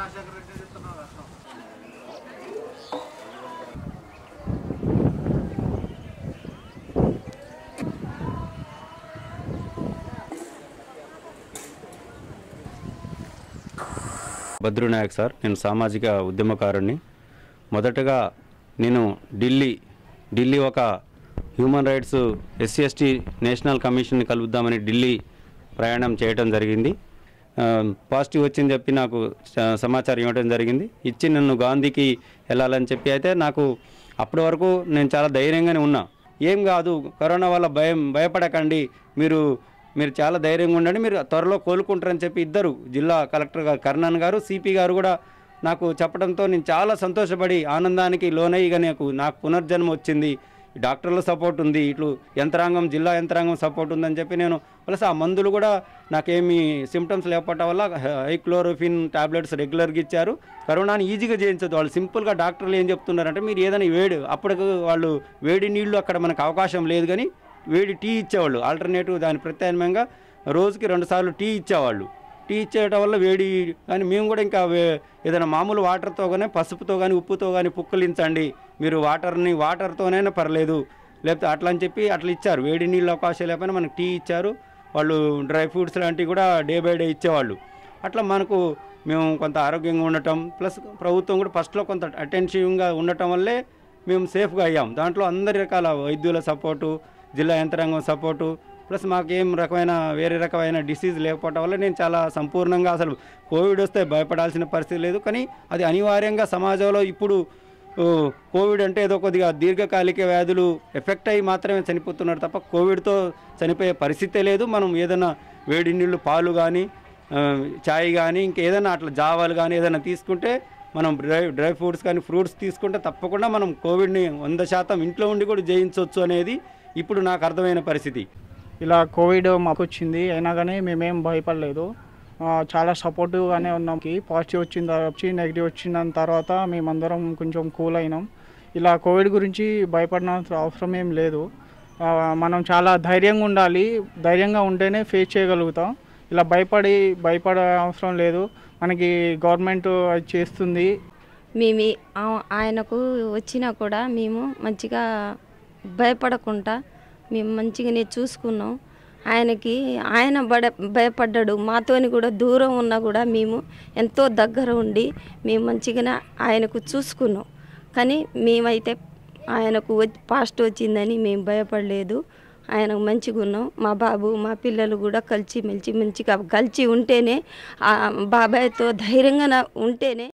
భద్రునాయక్ sir నేను సామాజిక ఉద్యమకారుణ్ణి మొదటగా నేను ఢిల్లీ ఢిల్లీ ఒక human rights SC ST national కమిషన్ని కలుద్దామని ఢిల్లీ ప్రయాణం చేయడం జరిగింది ఆ, పాజిటివ్ వచ్చింది చెప్పి నాకు స- సమాచారం ఇవ్వడం జరిగింది ఇచ్చి నన్ను గాంధీకి వెళ్ళాలని చెప్పి అయితే నాకు అప్పటి వరకు నేను చాలా ధైర్యంగానే ఉన్నా ఏం కాదు కరోనా వల్ల భయం భయపడకండి మీరు మీరు చాలా ధైర్యంగా ఉండండి మీరు త్వరలో కోలుకుంటారని చెప్పి ఇద్దరు జిల్లా కలెక్టర్ గారు కర్ణన్ గారు సిపి గారు కూడా నాకు చెప్పడంతో నేను చాలా సంతోషపడి ఆనందానికి లోనయ్యి ఇక నాకు నాకు పునర్జన్మ వచ్చింది ఈ డాక్టర్ల సపోర్ట్ ఉంది ఇట్లు యంత్రాంగం జిల్లా యంత్రాంగం సపోర్ట్ ఉందని చెప్పి నేను ప్లస్ ఆ మందులు కూడా నాకేమి సిమ్టమ్స్ లేకపోవటం వల్ల హైక్లోరోఫిన్ టాబ్లెట్స్ రెగ్యులర్గా ఇచ్చారు కరోనాని ఈజీగా చేయించదు వాళ్ళు సింపుల్గా డాక్టర్లు ఏం చెప్తున్నారంటే మీరు ఏదైనా వేడి అప్పటికి వాళ్ళు వేడి నీళ్లు అక్కడ మనకు అవకాశం లేదు కానీ వేడి టీ ఇచ్చేవాళ్ళు ఆల్టర్నేటివ్ దాని ప్రత్యామ్నాయంగా రోజుకి రెండుసార్లు టీ ఇచ్చేవాళ్ళు టీ ఇచ్చేయటం వల్ల వేడి కానీ మేము కూడా ఇంకా వే- ఏదైనా మామూలు వాటర్తో కానీ పసుపుతో కానీ ఉప్పుతో కానీ పుక్కలించండి మీరు వాటర్ని వాటర్తోనైనా పర్లేదు లేకపోతే అట్లా అని చెప్పి అట్లా ఇచ్చారు వేడి నీళ్ళు అవకాశం లేకపోయినా మనకు టీ ఇచ్చారు వాళ్ళు డ్రై ఫ్రూట్స్ లాంటివి కూడా డే బై డే ఇచ్చేవాళ్ళు అట్లా మనకు మేము కొంత ఆరోగ్యంగా ఉండటం ప్లస్ ప్రభుత్వం కూడా ఫస్ట్లో కొంత అటెన్షన్గా ఉండటం వల్లే మేము సేఫ్గా అయ్యాం దాంట్లో అందరి రకాల వైద్యుల సపోర్టు జిల్లా యంత్రాంగం సపోర్టు ప్లస్ మాకేం రకమైన వేరే రకమైన డిసీజ్ లేకపోవటం వల్ల నేను చాలా సంపూర్ణంగా అసలు కోవిడ్ వస్తే భయపడాల్సిన పరిస్థితి లేదు కానీ అది అనివార్యంగా సమాజంలో ఇప్పుడు ఓ, కోవిడ్ అంటే ఏదో కొద్దిగా దీర్ఘకాలిక వ్యాధులు ఎఫెక్ట్ అయ్యి మాత్రమే చనిపోతున్నారు తప్ప కోవిడ్తో చనిపోయే పరిస్థితే లేదు మనం ఏదైనా వేడి నీళ్ళు పాలు కానీ చాయ్ కానీ ఇంకేదైనా అట్లా జావాలు కానీ ఏదైనా తీసుకుంటే మనం డ్రై డ్రై ఫ్రూట్స్ కానీ ఫ్రూట్స్ తీసుకుంటే తప్పకుండా మనం కోవిడ్ని వంద శాతం ఇంట్లో ఉండి కూడా జయించవచ్చు అనేది ఇప్పుడు నాకు అర్థమైన పరిస్థితి ఇలా కోవిడ్ మాకు వచ్చింది అయినా కానీ మేమేం భయపడలేదు ఆ, చాలా సపోర్టివ్గానే ఉన్నాం పాజిటివ్ వచ్చిన తర్వాత వచ్చి నెగిటివ్ వచ్చిన తర్వాత మేమందరం కొంచెం కూల్ అయినాం ఇలా కోవిడ్ గురించి భయపడినంత అవసరం ఏం లేదు ఆ, మనం చాలా ధైర్యంగా ఉండాలి ధైర్యంగా ఉంటేనే ఫేస్ చేయగలుగుతాం ఇలా భయపడి భయపడే అవసరం లేదు మనకి గవర్నమెంట్ అది చేస్తుంది మేము ఈ- ఆ- ఆయనకు వచ్చినా కూడా మేము మంచిగా భయపడకుండా మేము మంచిగానే చూసుకున్నాం ఆయనకి ఆయన బడ భయపడ్డాడు మాతోని కూడా దూరం ఉన్నా కూడా మేము ఎంతో దగ్గర ఉండి మేము మంచిగానే ఆయనకు చూసుకున్నాం కానీ మేమైతే ఆయనకు వచ్చి పాస్ట్ వచ్చిందని మేము భయపడలేదు ఆయన మంచిగా ఉన్నాం మా బాబు మా పిల్లలు కూడా కలిసి మెలిసి మంచిగా కలిసి ఉంటేనే ఆ బాబాయ్తో ధైర్యంగా నా- ఉంటేనే